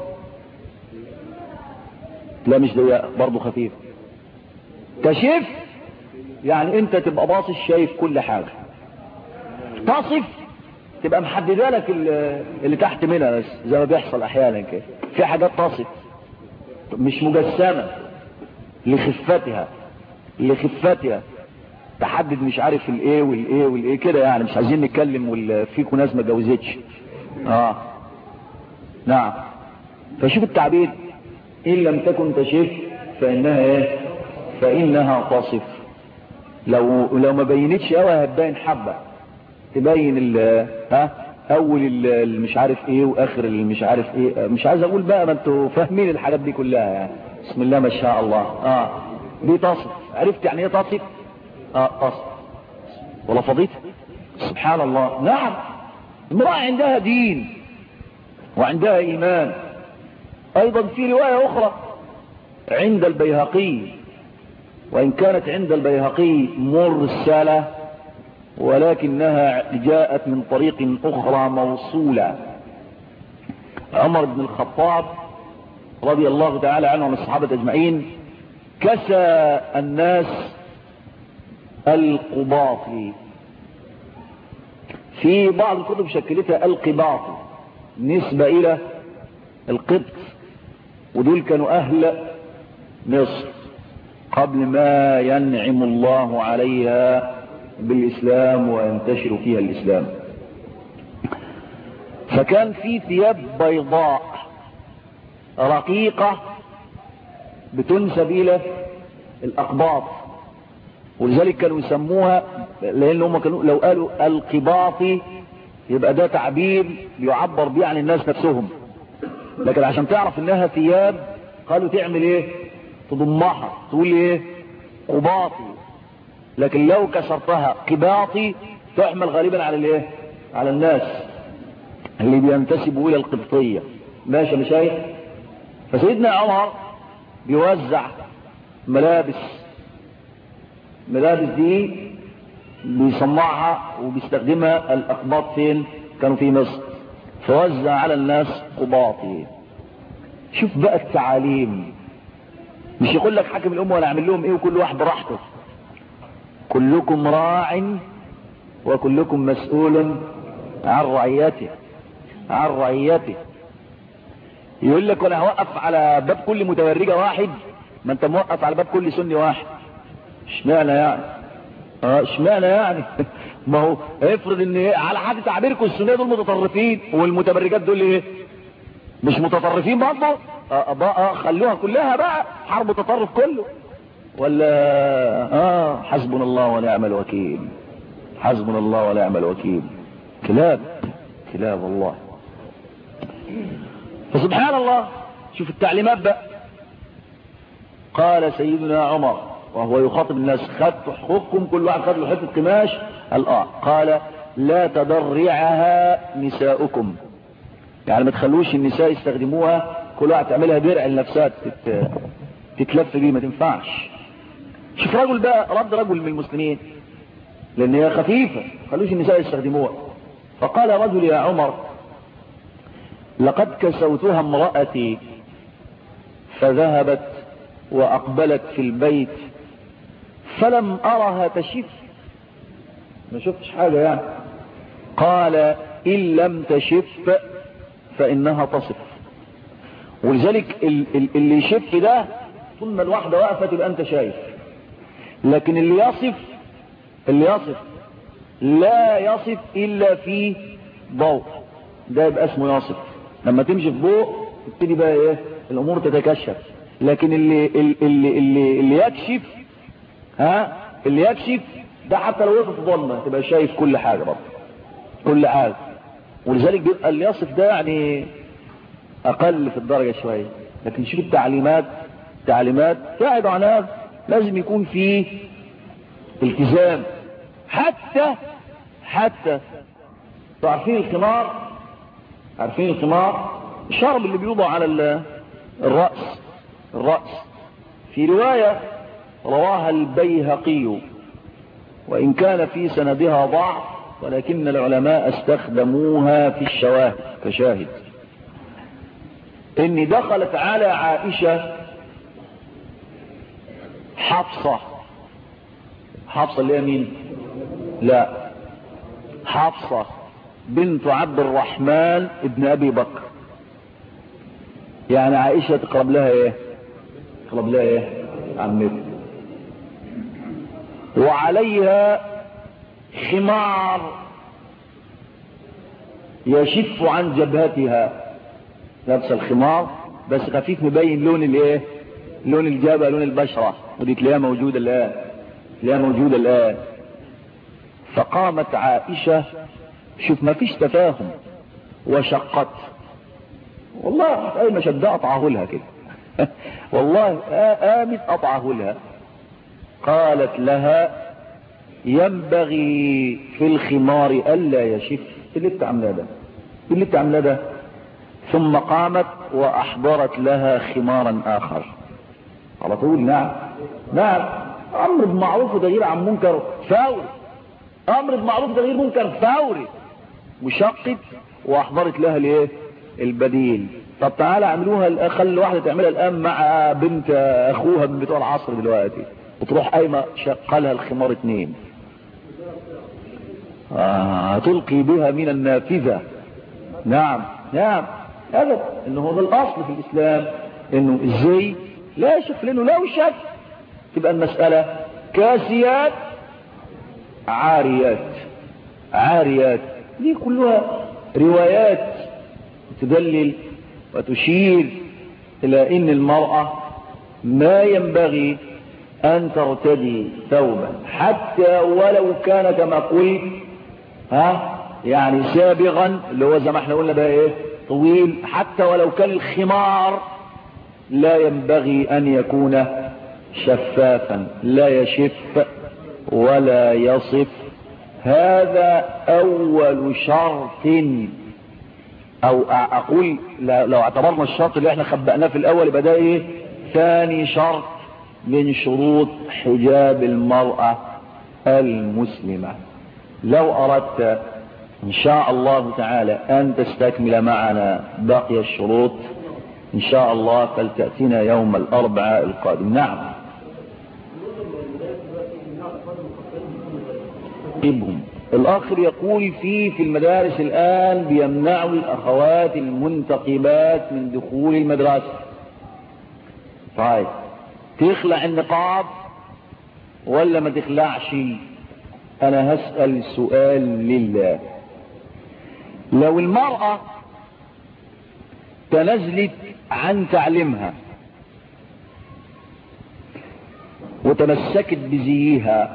لا مش ضيقه برضه خفيف تشف يعني انت تبقى باصص شايف كل حاجه تصف تبقى محدده لك اللي تحت منها بس زي ما بيحصل احيانا كده في حاجات تصف مش مجسمه لخفتها لخفتها تحدد مش عارف الايه والايه والايه كده يعني مش عايزين نتكلم وفيكم ناس ما اتجوزتش اه نعم فشوف التعبير ان لم تكن تشف فانها ايه فانها تصف لو لو ما بينتش قوي هتبين حبه تبين ال ها اول ال مش عارف ايه واخر ال مش عارف ايه مش عايز اقول بقى ما انتوا فاهمين الحاجات دي كلها يعني بسم الله ما شاء الله اه دي تصف عرفت يعني ايه تصف اه تصف ولا فضيت سبحان الله نعم امرأة عندها دين وعندها ايمان ايضا في رواية اخرى عند البيهقي وان كانت عند البيهقي مرسلة ولكنها جاءت من طريق اخرى موصولة عمر بن الخطاب رضي الله تعالى عنه وعن الصحابة اجمعين كسى الناس القباطي في بعض الكتب شكلتها القباطي نسبة الى القبط ودول كانوا اهل مصر قبل ما ينعم الله عليها بالاسلام وينتشر فيها الاسلام فكان في ثياب بيضاء رقيقة بتنسب الى الاقباط ولذلك كانوا يسموها لان هم كانوا لو قالوا القباطي يبقى ده تعبير يعبر بيه عن الناس نفسهم لكن عشان تعرف انها ثياب قالوا تعمل ايه تضمها تقول ايه قباطي لكن لو كسرتها قباطي تحمل غالبا على الايه على الناس اللي بينتسبوا الى القبطية ماشي مش شايف فسيدنا عمر بيوزع ملابس ملابس دي بيصنعها وبيستخدمها الاقباط فين كانوا في مصر فوزع على الناس قباطي شوف بقى التعاليم مش يقول لك حاكم الامه ولا اعمل لهم ايه وكل واحد براحته كلكم راع وكلكم مسؤول عن رعيته عن رعيته يقول لك وانا هوقف على باب كل متورجة واحد ما انت موقف على باب كل سني واحد اشمعنى يعني اه اشمعنى يعني ما هو افرض ان ايه على حد تعبيركم السنيه دول متطرفين والمتبرجات دول ايه مش متطرفين برضه اه بقى خلوها كلها بقى حرب تطرف كله ولا اه حسبنا الله ونعم الوكيل حسبنا الله ونعم الوكيل كلاب كلاب والله فسبحان الله شوف التعليمات بقى قال سيدنا عمر وهو يخاطب الناس خدتوا حقوقكم كل واحد خد له حته قماش قال اه قال لا تضرعها نساؤكم يعني ما تخلوش النساء يستخدموها كل واحد تعملها درع لنفسها تت... تتلف بيه ما تنفعش شوف رجل بقى رد رجل من المسلمين لان هي خفيفة خلوش النساء يستخدموها فقال رجل يا عمر لقد كسوتها امرأتي فذهبت وأقبلت في البيت فلم أرها تشف ما شفتش حاجة يعني قال إن لم تشف فإنها تصف ولذلك اللي يشف ده طول ما الواحدة واقفة تبقى أنت شايف لكن اللي يصف اللي يصف لا يصف إلا في ضوء ده يبقى اسمه يصف لما تمشي في ضوء تبتدي بقى ايه الامور تتكشف لكن اللي اللي اللي اللي يكشف ها اللي يكشف ده حتى لو وقف في ظلمه تبقى شايف كل حاجه برضه كل حاجه ولذلك بيبقى اللي يصف ده يعني اقل في الدرجه شويه لكن شوف التعليمات تعليمات تبعد عن هذا لازم يكون فيه التزام حتى حتى عارفين الخمار عارفين الخمار الشرب اللي بيوضع على الرأس الرأس في رواية رواها البيهقي وإن كان في سندها ضعف ولكن العلماء استخدموها في الشواهد كشاهد إن دخلت على عائشة حفصة حفصة اللي هي مين لا حفصة بنت عبد الرحمن ابن ابي بكر يعني عائشة تقرب لها ايه تقرب لها ايه عمتها وعليها خمار يشف عن جبهتها لابسه الخمار بس خفيف مبين لون الايه لون الجبهه لون البشره ودي تلاقيها موجوده الان تلاقيها موجوده الان فقامت عائشه شوف ما فيش تفاهم وشقت والله اي ما شد قطعه لها كده والله قامت قطعه لها قالت لها ينبغي في الخمار الا يشف اللي انت عاملاه ده اللي انت عاملاه ده ثم قامت واحضرت لها خمارا اخر على طول نعم نعم امر بمعروف وتغيير عن منكر فوري امر بمعروف وتغيير منكر فوري وشقت واحضرت لها الايه البديل طب تعالى اعملوها خلي واحده تعملها الان مع بنت اخوها من بتوع العصر دلوقتي وتروح قايمه شق لها الخمار اتنين آه تلقي بها من النافذه نعم نعم ابدا انه هو ده الاصل في الاسلام انه ازاي لا شك لانه لو شك تبقى المساله كاسيات عاريات عاريات دي كلها روايات تدلل وتشير الى ان المرأة ما ينبغي ان ترتدي ثوبا حتى ولو كان كما قلت ها يعني سابغا اللي هو زي ما احنا قلنا بقى ايه طويل حتى ولو كان الخمار لا ينبغي ان يكون شفافا لا يشف ولا يصف هذا اول شرط او اقول لو اعتبرنا الشرط اللي احنا خبأناه في الاول يبقى ده ايه ثاني شرط من شروط حجاب المرأة المسلمة لو اردت ان شاء الله تعالى ان تستكمل معنا باقي الشروط ان شاء الله فلتأتينا يوم الاربعاء القادم نعم يجيبهم الاخر يقول في في المدارس الان بيمنعوا الاخوات المنتقبات من دخول المدرسة طيب تخلع النقاب ولا ما تخلعش انا هسأل سؤال لله لو المرأة تنزلت عن تعليمها وتمسكت بزيها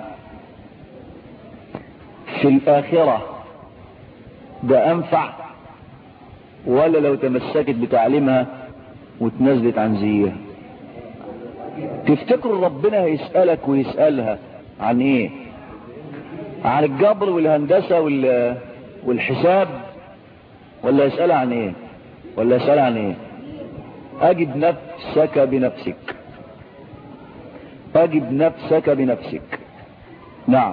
في الآخرة ده أنفع ولا لو تمسكت بتعليمها وتنزلت عن زيها تفتكروا ربنا هيسألك ويسألها عن ايه عن الجبر والهندسة والحساب ولا يسألها عن ايه ولا يسألها عن ايه اجد نفسك بنفسك اجد نفسك بنفسك نعم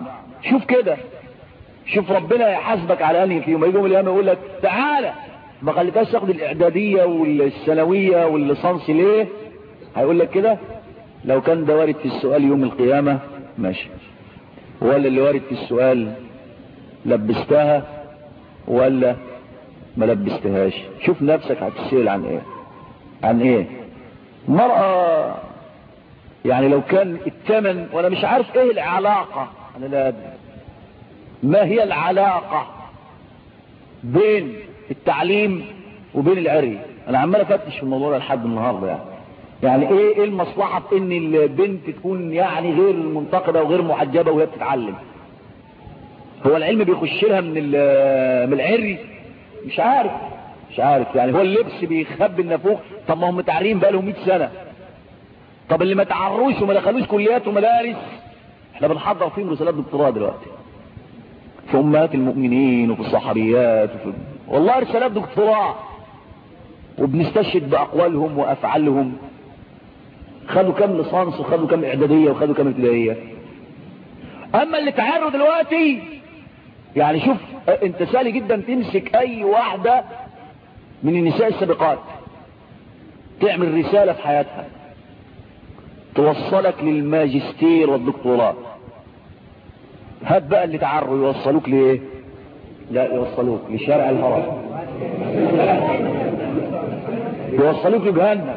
شوف كده شوف ربنا يحاسبك على انهي فيهم يجي يوم القيامه يقول لك تعالى ما خليتهاش تاخد الاعداديه والثانويه والليسانس ليه هيقول لك كده لو كان ده وارد في السؤال يوم القيامه ماشي ولا اللي وارد في السؤال لبستها ولا ما لبستهاش شوف نفسك هتسأل عن ايه عن ايه مرأة يعني لو كان الثمن وانا مش عارف ايه العلاقة انا لا ادري ما هي العلاقة بين التعليم وبين العري انا عمال افتش في الموضوع ده لحد النهارده يعني يعني ايه ايه المصلحة في ان البنت تكون يعني غير منتقدة وغير محجبة وهي بتتعلم هو العلم بيخش لها من من العري مش عارف مش عارف يعني هو اللبس بيخبي النافوخ طب ما هم متعرين بقى لهم 100 سنة طب اللي ما تعروش وما دخلوش كليات ومدارس احنا بنحضر فيهم رسالات دكتوراه دلوقتي في امهات المؤمنين وفي الصحابيات وفي والله رسالات دكتوراه وبنستشهد باقوالهم وافعالهم خدوا كام لصانس وخدوا كام اعداديه وخدوا كام ابتدائيه اما اللي تعروا دلوقتي يعني شوف انت سهل جدا تمسك اي واحدة من النساء السابقات تعمل رسالة في حياتها توصلك للماجستير والدكتوراه هات بقى اللي تعروا يوصلوك ليه لا يوصلوك لشارع الهرم يوصلوك لجهنم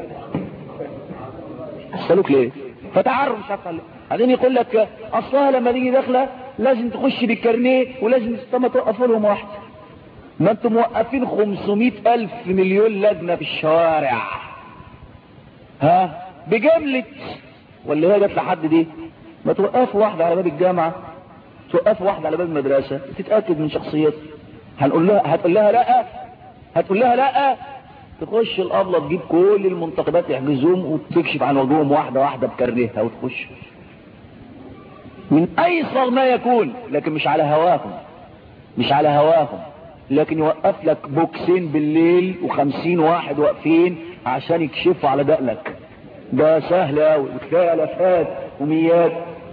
يوصلوك ليه فتعروا مش عارف بعدين يقول لك اصلها لما تيجي داخله لازم تخش بالكارنيه ولازم ما توقفوا لهم واحده ما انتم موقفين 500 الف مليون لجنه في الشوارع ها بجمله ولا هي جت لحد دي ما توقفوا واحده على باب الجامعه توقفوا واحده على باب المدرسه تتاكد من شخصيتها هنقول لها هتقول لها لا هتقول لها لا تخش الابله تجيب كل المنتخبات يحجزوهم وتكشف عن وجوههم واحده واحده بكرنيها وتخش من ايسر ما يكون لكن مش على هواهم مش على هواهم لكن يوقف لك بوكسين بالليل وخمسين واحد واقفين عشان يكشفوا على دقلك ده سهل اوي وتلاقي الافات وميات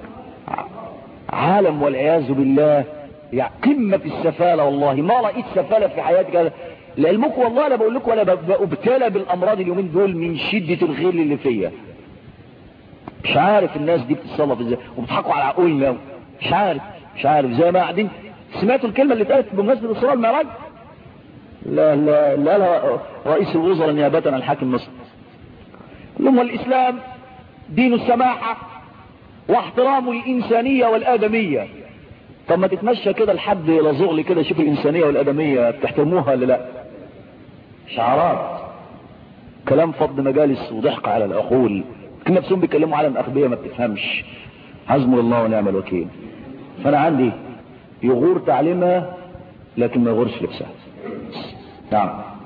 عالم والعياذ بالله يعني قمة في السفالة والله ما رأيت سفالة في حياتي لعلمك والله لا بقول لكم ولا ببتلى بالامراض اليومين دول من شدة الغل اللي فيا مش عارف الناس دي بتتصرف ازاي وبتضحكوا على عقولنا مش عارف مش عارف زي ما قاعدين سمعتوا الكلمة اللي اتقالت بمناسبة الإسراء والمعراج لا لا لا لا رئيس الوزراء نيابة عن الحاكم مصر لهم الإسلام دين السماحة واحترام الإنسانية والآدمية طب ما تتمشى كده لحد لزغلي كده شوف الإنسانية والآدمية بتحترموها ولا لا شعارات كلام فض مجالس وضحك على العقول كنا نفسهم بيتكلموا عالم أغبية ما بتفهمش حزم الله ونعم الوكيل فأنا عندي يغور تعليمها لكن ما يغورش لبسها نعم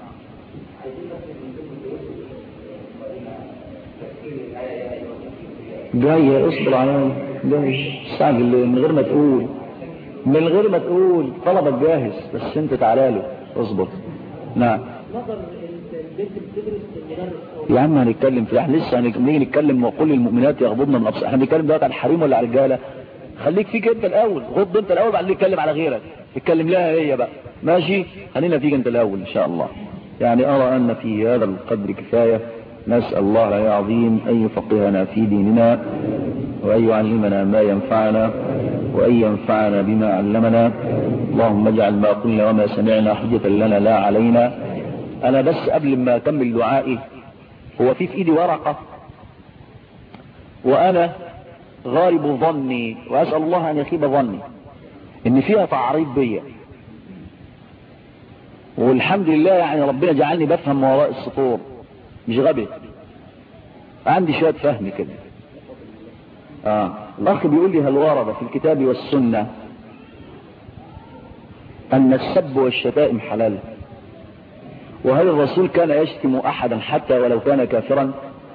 جاية اصبر عليا جاي استعجل من غير ما تقول من غير ما تقول طلبك جاهز بس انت تعالى له اصبر نعم يا عم هنتكلم في احنا لسه هنيجي نتكلم وقل للمؤمنات يغضبن من ابصار احنا بنتكلم دلوقتي على الحريم ولا على الرجاله خليك فيك انت الاول غض انت الاول بعدين نتكلم على غيرك اتكلم لها هي بقى ماشي خلينا فيك انت الاول ان شاء الله يعني ارى ان في هذا القدر كفايه نسال الله العظيم ان يفقهنا في ديننا وان يعلمنا ما ينفعنا وان ينفعنا بما علمنا اللهم اجعل ما قلنا وما سمعنا حجه لنا لا علينا انا بس قبل ما اكمل دعائي هو في في ايدي ورقه وانا غالب ظني واسال الله ان يخيب ظني ان فيها تعريض بيا والحمد لله يعني ربنا جعلني بفهم ما وراء السطور مش غبي عندي شويه فهم كده اه الاخ بيقول لي هل ورد في الكتاب والسنه ان السب والشتائم حلال وهل الرسول كان يشتم احدا حتى ولو كان كافرا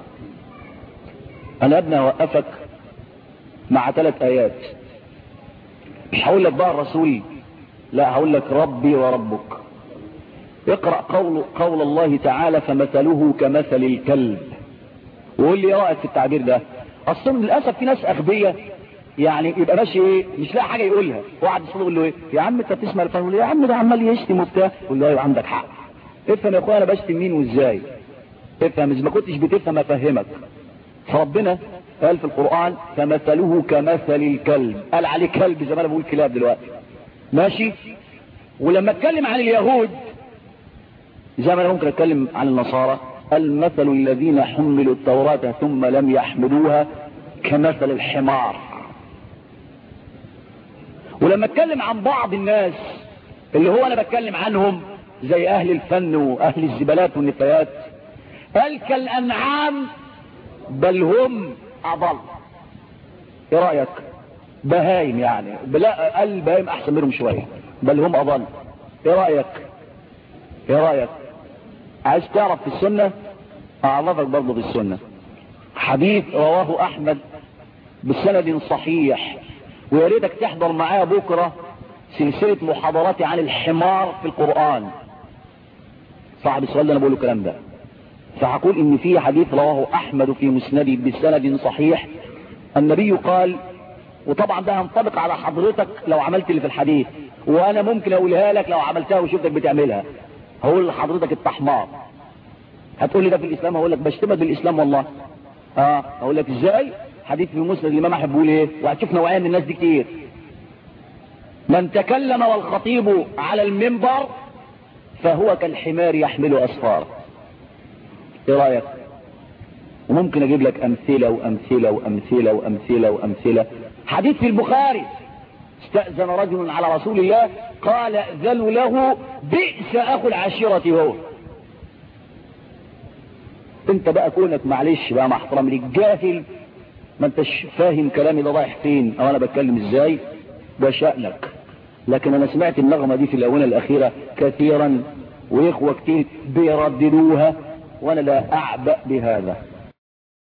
انا ابني اوقفك مع ثلاث ايات مش هقول لك بقى الرسول لا هقول لك ربي وربك اقرأ قول, قول الله تعالى فمثله كمثل الكلب وقول لي ايه رايك في التعبير ده اصلا للاسف في ناس اغبياء يعني يبقى ماشي ايه مش لاقي حاجه يقولها وقعد يصلي يقول له ايه يا عم انت بتسمع الفن يقول له يا عم ده عمال يشتم وبتاع يقول له ايوه عندك حق افهم يا اخويا انا بشتم مين وازاي افهم اذا ما كنتش بتفهم افهمك فربنا قال في القرآن فمثله كمثل الكلب قال عليه كلب زي ما انا بقول كلاب دلوقتي ماشي ولما اتكلم عن اليهود زي ما انا ممكن اتكلم عن النصارى المثل الذين حملوا التوراة ثم لم يحملوها كمثل الحمار ولما اتكلم عن بعض الناس اللي هو انا بتكلم عنهم زي اهل الفن واهل الزبالات والنفايات قال كالانعام بل هم اضل ايه رايك بهايم يعني بلا قال بهايم احسن منهم شويه بل هم اضل ايه رايك ايه رايك عايز تعرف في السنه اعرفك برضه في السنه حديث رواه احمد بسند صحيح ويا ريتك تحضر معايا بكره سلسله محاضراتي عن الحمار في القران صاحب السؤال ده انا بقول الكلام ده فهقول ان في حديث رواه احمد في مسنده بسند صحيح النبي قال وطبعا ده هنطبق على حضرتك لو عملت اللي في الحديث وانا ممكن اقولها لك لو عملتها وشفتك بتعملها هقول لحضرتك التحمار هتقول لي ده في الاسلام هقول لك بشتمك بالاسلام والله اه اقول لك ازاي حديث في مسند الامام احمد بيقول ايه وهتشوف نوعيه من الناس دي كتير من تكلم والخطيب على المنبر فهو كالحمار يحمل اسفار ايه رايك وممكن اجيب لك امثله وامثله وامثله وامثله وامثله حديث في البخاري استأذن رجل على رسول الله قال ائذنوا له بئس اخو العشيرة هو انت بقى كونك معلش بقى مع احترام ليك جاهل ما انتش فاهم كلامي ده رايح فين او انا بتكلم ازاي ده شأنك لكن انا سمعت النغمة دي في الاونة الاخيرة كثيرا واخوة كتير بيرددوها وانا لا اعبأ بهذا